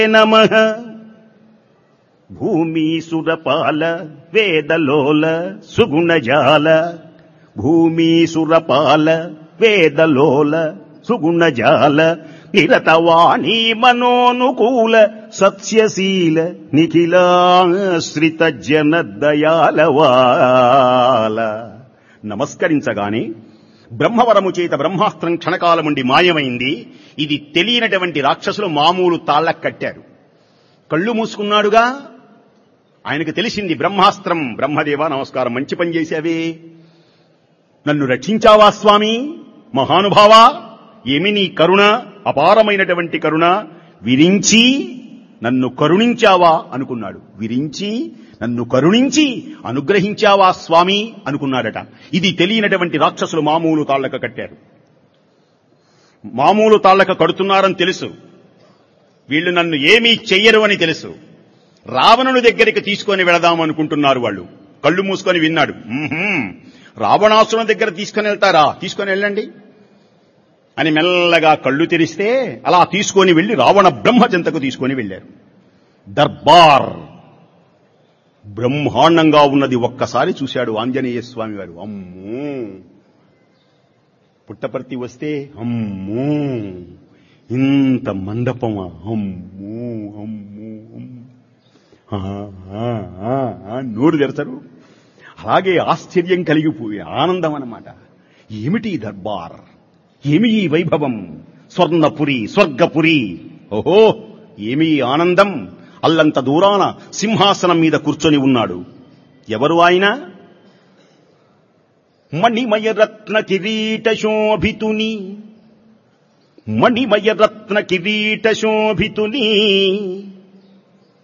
నమ భూమీసురపాల వేదలోల సుగుణజాల భూమీసురపాల వేదలోల సుగుణజాల నిరతవాణీ మనోనుకూల సత్యశీల నిఖిలాశ్రిత జన దయాలవాల నమస్కరించగానే బ్రహ్మవరము చేత బ్రహ్మాస్త్రం క్షణకాలముండి మాయమైంది ఇది తెలియనటువంటి రాక్షసులు మామూలు తాళ్ళకు కట్టారు కళ్ళు మూసుకున్నాడుగా ఆయనకు తెలిసింది బ్రహ్మాస్త్రం బ్రహ్మదేవ నమస్కారం మంచి పని చేశావే నన్ను రక్షించావా స్వామి మహానుభావా ఏమి నీ కరుణ అపారమైనటువంటి కరుణ విరించి నన్ను కరుణించావా అనుకున్నాడు విరించి నన్ను కరుణించి అనుగ్రహించావా స్వామి అనుకున్నాడట ఇది తెలియనటువంటి రాక్షసులు మామూలు తాళ్ళక కట్టారు మామూలు తాళ్ళక కడుతున్నారని తెలుసు వీళ్ళు నన్ను ఏమీ చెయ్యరు అని తెలుసు రావణుని దగ్గరికి తీసుకొని వెళదాం అనుకుంటున్నారు వాళ్ళు కళ్ళు మూసుకొని విన్నాడు "మ్మ్హ్మ్. రావణాసురుని దగ్గర తీసుకొని వెళ్తారా తీసుకొని వెళ్ళండి అని మెల్లగా కళ్ళు తెరిస్తే అలా తీసుకొని వెళ్లి రావణ బ్రహ్మ చెంతకు తీసుకొని వెళ్లారు దర్బార్ బ్రహ్మాండంగా ఉన్నది ఒక్కసారి చూశాడు ఆంజనేయ స్వామి వారు అమ్మో పుట్టపర్తి వస్తే అమ్మో ఇంత మండపమా అమ్మో అమ్మో అమ్మో. ఆ, ఆ, ఆ, ఆ, నోరు తెరచరు అలాగే ఆశ్చర్యం కలిగిపోయి ఆనందం అన్నమాట ఏమిటి ఈ దర్బార్ ఏమి ఈ వైభవం స్వర్ణపురి స్వర్గపురి ఓహో ఏమి ఈ ఆనందం అల్లంత దూరాన సింహాసనం మీద కూర్చొని ఉన్నాడు ఎవరు ఆయన మణిమయ రత్న కిరీట శోభితుని మణిమయ రత్న కిరీట శోభితుని